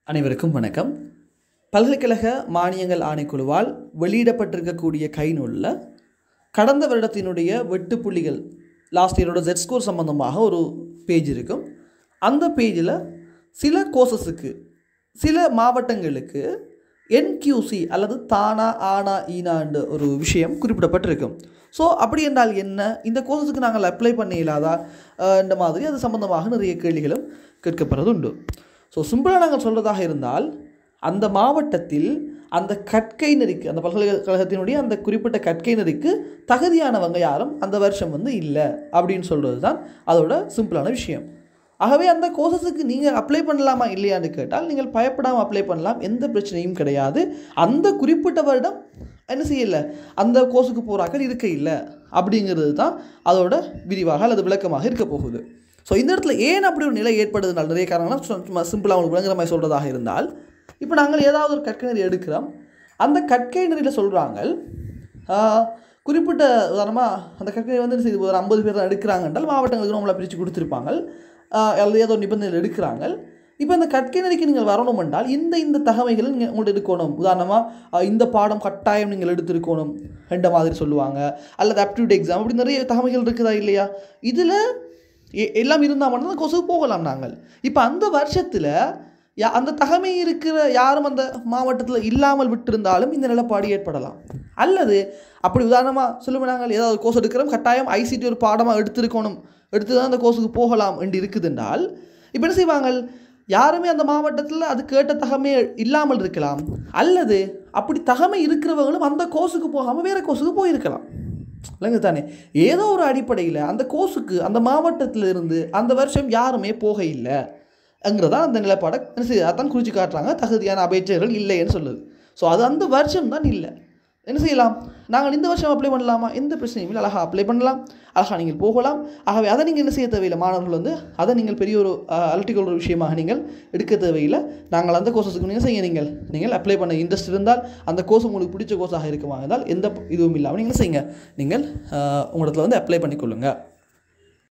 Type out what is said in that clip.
அனைவருக்கும் வணக்கம் பல்கலைக்கழக மானியங்கள் ஆணைக்குழுவால் வெளியிடப்பட்டிருக்கக்கூடிய கைநூலில் கடந்த வருடத்தினுடைய வெட்டுப்புள்ளிகள் லாஸ்ட் இயரோட ஜெட் ஸ்கோர் சம்பந்தமாக ஒரு பேஜ் இருக்கும் அந்த பேஜில் சில கோர்சஸுக்கு சில மாவட்டங்களுக்கு என்கியூசி அல்லது தானா ஆனா ஈனான்ற ஒரு விஷயம் குறிப்பிடப்பட்டிருக்கும் ஸோ அப்படி என்றால் என்ன இந்த கோர்சஸுக்கு நாங்கள் அப்ளை பண்ண இல்லாதா அஹ், இந்த மாதிரி அது சம்பந்தமாக நிறைய கேள்விகளும் கேட்கப்படுறது உண்டு ஸோ சிம்பிளாக நாங்கள் சொல்கிறதாக இருந்தால் அந்த மாவட்டத்தில் அந்த கற்கை நெறிக்கு அந்த பல்கலைக்கழகத்தினுடைய அந்த குறிப்பிட்ட கற்கை நெறிக்கு தகுதியானவங்க யாரும் அந்த வருஷம் வந்து இல்லை அப்படின்னு சொல்கிறது தான் அதோட சிம்பிளான விஷயம் ஆகவே அந்த கோர்சஸுக்கு நீங்கள் அப்ளை பண்ணலாமா இல்லையான்னு கேட்டால் நீங்கள் பயப்படாமல் அப்ளை பண்ணலாம் எந்த பிரச்சனையும் கிடையாது அந்த குறிப்பிட்ட வருடம் என்ன செய்யலை அந்த கோர்ஸுக்கு போகிறாக்கள் இருக்க இல்லை அப்படிங்கிறது தான் அதோட விரிவாக அல்லது விளக்கமாக இருக்க போகுது ஸோ இந்த இடத்துல ஏன் அப்படி ஒரு நிலை ஏற்படுதுனால் நிறைய காரணங்கள் சு- சும்மா சிம்பிளாக உங்களுக்கு விளங்குற மாதிரி சொல்கிறதாக இருந்தால் இப்போ நாங்கள் ஏதாவது ஒரு கற்கை நெறி எடுக்கிறோம் அந்த கற்கை நெறியில் சொல்கிறாங்க குறிப்பிட்ட உதாரணமாக அந்த கற்கை வந்து என்ன செய்யுது, ஒரு ஐம்பது பேர் தான் எடுக்கிறாங்க என்றால் மாவட்டங்களுக்கு நம்மளை பிரித்து கொடுத்துருப்பாங்க ஆஹ் அல்லது ஏதோ நிபந்தனைகள் எடுக்கிறாங்க இப்போ இந்த கற்கை நெறிக்கு நீங்கள் வரணும் என்றால் இந்த இந்த தகமைகளை நீங்கள் உங்கள்ட்ட எடுக்கணும் உதாரணமாக இந்த பாடம் கட்டாயம் நீங்கள் எடுத்திருக்கணும் என்ற மாதிரி சொல்லுவாங்க அல்லது அப்டியூட் எக்ஸாம் அப்படி நிறைய தகமைகள் இருக்குதா இல்லையா இதில் எ- எல்லாம் இருந்தால் மட்டும்தான் கொசு போகலாம் நாங்கள் இப்போ அந்த வருஷத்தில் யா அந்த தகமை இருக்கிற யாரும் அந்த மாவட்டத்தில் இல்லாமல் விட்டிருந்தாலும் இந்த நிலப்பாடு ஏற்படலாம் அல்லது அப்படி உதாரணமாக சொல்லுவோம் நாங்கள் ஏதாவது கோர்ஸ் எடுக்கிறோம் கட்டாயம் ஐசிடி ஒரு பாடமாக எடுத்திருக்கணும் எடுத்து தான் அந்த கோர்ஸுக்கு போகலாம் என்று இருக்குதுன்றால் இப்போ என்ன செய்வாங்க யாருமே அந்த மாவட்டத்தில் அது கேட்ட தகமை இல்லாமல் இருக்கலாம் அல்லது அப்படி தகமை இருக்கிறவங்களும் அந்த கோர்ஸுக்கு போகாமல் வேறு கோர்ஸுக்கு போயிருக்கலாம் இல்லைங்க தானே ஏதோ ஒரு அடிப்படையில் அந்த கோர்ஸுக்கு அந்த மாவட்டத்தில் இருந்து அந்த வருஷம் யாருமே போக இல்லை அங்கிறதா அந்த நிலைப்பாடை என்ன செய்யுது அதான் குறித்து காட்டுறாங்க தகுதியான அபேட்சகர்கள் இல்லைன்னு சொல்லுது ஸோ அது அந்த வருஷம் தான் இல்லை என்ன செய்யலாம் நாங்கள் இந்த வருஷம் அப்ளை பண்ணலாமா எந்த பிரச்சனையும் இல்லை அழகாக அப்ளை பண்ணலாம் அழகாக நீங்கள் போகலாம் ஆகவே அதை நீங்கள் என்ன செய்ய தேவையில்லை மாணவர்கள் வந்து அதை நீங்கள் பெரிய ஒரு அலட்டிக்கொள் ஒரு விஷயமாக நீங்கள் எடுக்க தேவையில்லை நாங்கள் அந்த கோர்ஸஸுக்கு நீங்கள் செய்ய நீங்கள் நீங்கள் அப்ளை பண்ண இன்ட்ரெஸ்ட் இருந்தால் அந்த கோர்ஸ் உங்களுக்கு பிடிச்ச கோர்ஸாக இருக்குமா இருந்தால் எந்த இதுவும் இல்லாமல் நீங்கள் செய்யுங்க நீங்கள் உங்களிடத்துல வந்து அப்ளை பண்ணிக்கொள்ளுங்கள்